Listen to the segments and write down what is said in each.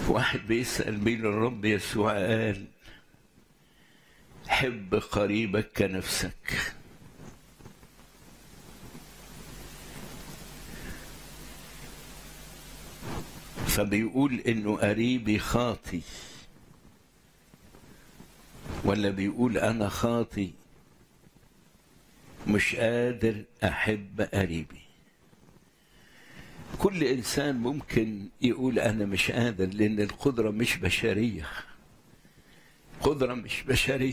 واحد بيسأل مين الرب يسوع قال حب قريبك كنفسك فبيقول انه قريبي خاطي ولا بيقول انا خاطي مش قادر احب قريبي كل انسان ممكن يقول انا مش قادر لان القدره مش بشريه قدره مش بشريه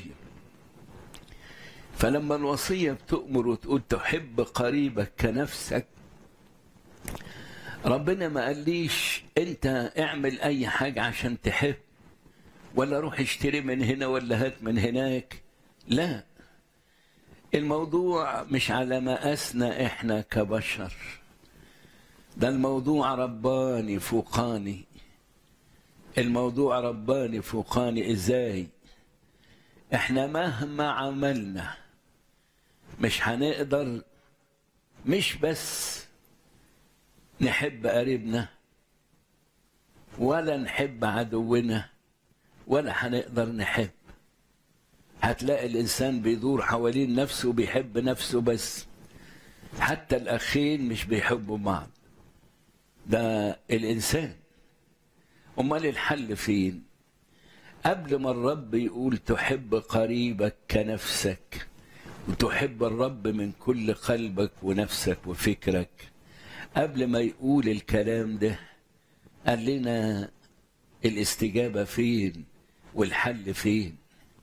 فلما الوصيه بتؤمر وتقول تحب قريبك كنفسك ربنا ما قاليش انت اعمل اي حاجه عشان تحب ولا روح اشتري من هنا ولا هات من هناك لا الموضوع مش على مقاسنا احنا كبشر ده الموضوع رباني فوقاني الموضوع رباني فوقاني ازاي احنا مهما عملنا مش هنقدر مش بس نحب قريبنا ولا نحب عدونا ولا هنقدر نحب هتلاقي الانسان بيدور حوالين نفسه وبيحب نفسه بس حتى الاخين مش بيحبوا بعض ده الانسان امال الحل فين قبل ما الرب يقول تحب قريبك كنفسك وتحب الرب من كل قلبك ونفسك وفكرك قبل ما يقول الكلام ده قال لنا الاستجابة فين والحل فين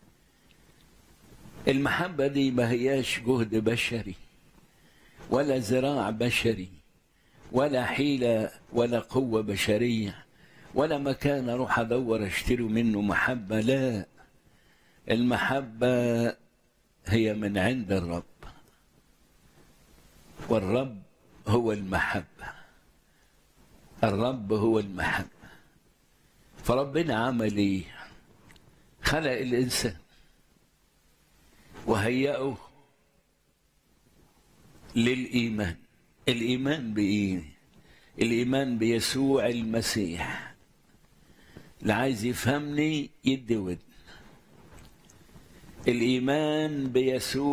المحبة دي ما هياش جهد بشري ولا ذراع بشري ولا حيلة ولا قوة بشرية ولا مكان أروح أدور أشتري منه محبة لا المحبة هي من عند الرب والرب هو المحبة الرب هو المحبة فربنا عمل ايه خلق الإنسان وهيئه للإيمان الإيمان بإيه الإيمان بيسوع المسيح اللي عايز يفهمني يدي ودن الإيمان بيسوع